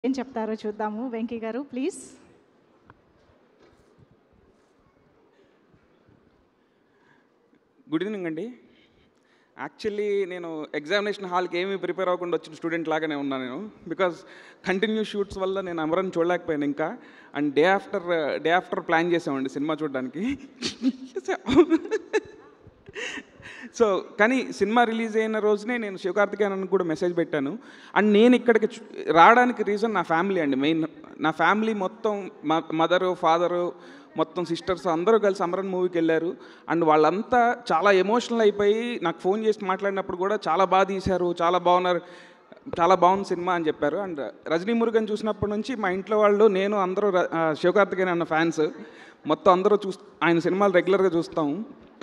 ఏం చెప్తారో చూద్దాము వెంకీ గారు ప్లీజ్ గుడ్ ఈవినింగ్ అండి యాక్చువల్లీ నేను ఎగ్జామినేషన్ హాల్కి ఏమీ ప్రిపేర్ అవ్వకుండా వచ్చిన స్టూడెంట్ లాగానే ఉన్నాను నేను బికాస్ కంటిన్యూ షూట్స్ వల్ల నేను అమరన్ చూడలేకపోయాను ఇంకా and day after day after plan చేసామండి సినిమా చూడడానికి సో కానీ సినిమా రిలీజ్ అయిన రోజునే నేను శివకార్తికేయన్ కూడా మెసేజ్ పెట్టాను అండ్ నేను ఇక్కడికి చు- రావడానికి రీజన్ నా ఫ్యామిలీ అండి మెయిన్ నా ఫ్యామిలీ మొత్తం మదరు ఫాదరు మొత్తం సిస్టర్స్ అందరూ కలిసి అమరన్ మూవీకి వెళ్ళారు అండ్ వాళ్ళంతా చాలా ఎమోషనల్ అయిపోయి నాకు ఫోన్ చేసి మాట్లాడినప్పుడు కూడా చాలా బాగా తీశారు చాలా బాగున్నారు చాలా బాగుంది సినిమా అని చెప్పారు అండ్ రజనీ మురుగన్ చూసినప్పటి నుంచి మా ఇంట్లో వాళ్ళు నేను అందరూ ర- ఆ, శివకార్తికేయన్ అన్న ఫ్యాన్స్ మొత్తం అందరూ చూ ఆయన సినిమాలు రెగ్యులర్గా చూస్తాము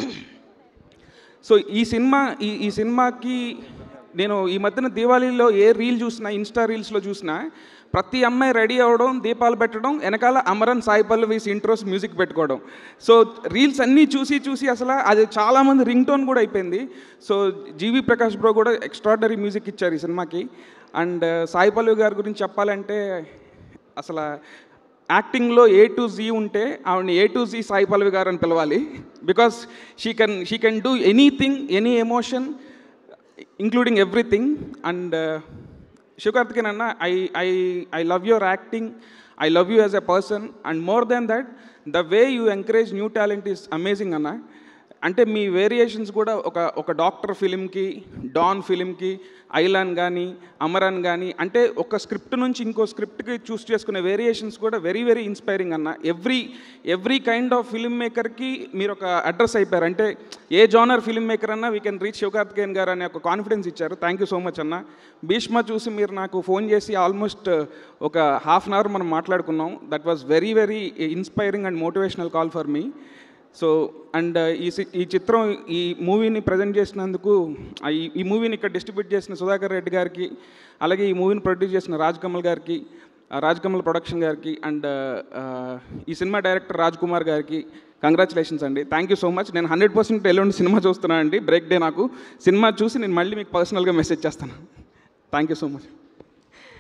సో ఈ సినిమా ఈ ఈ సినిమాకి నేను ఈ మధ్యన దీవాళీలో ఏ రీల్ చూసినా ఇన్స్టా రీల్స్లో చూసినా ప్రతి అమ్మాయి రెడీ అవ్వడం దీపాలు పెట్టడం వెనకాల అమరన్ సాయి పల్లవిస్ ఇంట్రోస్ మ్యూజిక్ పెట్టుకోవడం సో రీల్స్ అన్నీ చూసి చూసి అసలు అది చాలామంది రింగ్ టోన్ కూడా అయిపోయింది సో జీవి ప్రకాష్ బ్రో కూడా ఎక్స్ట్రాడనరీ మ్యూజిక్ ఇచ్చారు ఈ సినిమాకి అండ్ సాయి పల్లవి గారి గురించి చెప్పాలంటే అసలు యాక్టింగ్లో ఏ టు జీ ఉంటే ఆవిడని A to Z Sai Pallavi గారు అని పిలవాలి because she can she can do anything any emotion including everything and Sivakarthikeyan అన్న I I I love your acting I love you as a person and more than that the way you encourage new talent is amazing అన్న అంటే మీ variations కూడా ఒక ఒక Doctor ఫిలింకి Don ఫిలింకి ఐలాన్ కానీ అమరాన్ కానీ అంటే ఒక స్క్రిప్ట్ నుంచి ఇంకో స్క్రిప్ట్కి చూస్ చేసుకునే వేరియేషన్స్ కూడా వెరీ వెరీ ఇన్స్పైరింగ్ అన్న every every kind of film మేకర్కి మీరు ఒక అడ్రస్ అయిపోయారు అంటే ఏ జానర్ ఫిల్మ్ మేకర్ అన్నా వీ కెన్ రీచ్ శివకార్తికేయన్ గారు అనే ఒక కాన్ఫిడెన్స్ ఇచ్చారు థ్యాంక్ యూ సో మచ్ అన్న భీష్మ చూసి మీరు నాకు ఫోన్ చేసి ఆల్మోస్ట్ ఒక హాఫ్ అన్ అవర్ మనం మాట్లాడుకున్నాం that was very very inspiring and motivational call for me so and ఈ సి- ఈ చిత్రం ఈ మూవీని ప్రజెంట్ చేసినందుకు ఆ ఈ- ఈ మూవీని ఇక్కడ డిస్ట్రిబ్యూట్ చేసిన సుధాకర్ రెడ్డి గారికి అలాగే ఈ మూవీని ప్రొడ్యూస్ చేసిన రాజ్ కమల్ గారికి ఆ రాజ్ కమల్ ప్రొడక్షన్ గారికి అండ్ ఈ సినిమా డైరెక్టర్ రాజ్ కుమార్ గారికి కంగ్రాచులేషన్స్ అండి థ్యాంక్ యూ సో మచ్ నేను హండ్రెడ్ పర్సెంట్ ఎల్లుండి సినిమా చూస్తున్నాను అండి బ్రేక్ డే నాకు సినిమా చూసి నేను మళ్ళీ మీకు పర్సనల్గా మెసేజ్ చేస్తాను thank you so much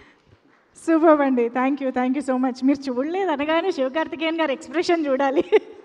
super అండి thank you thank you so much మీరు చూడలేదు అనగానే శివకార్తికేయన్ గారు ఎక్స్ప్రెషన్ చూడాలి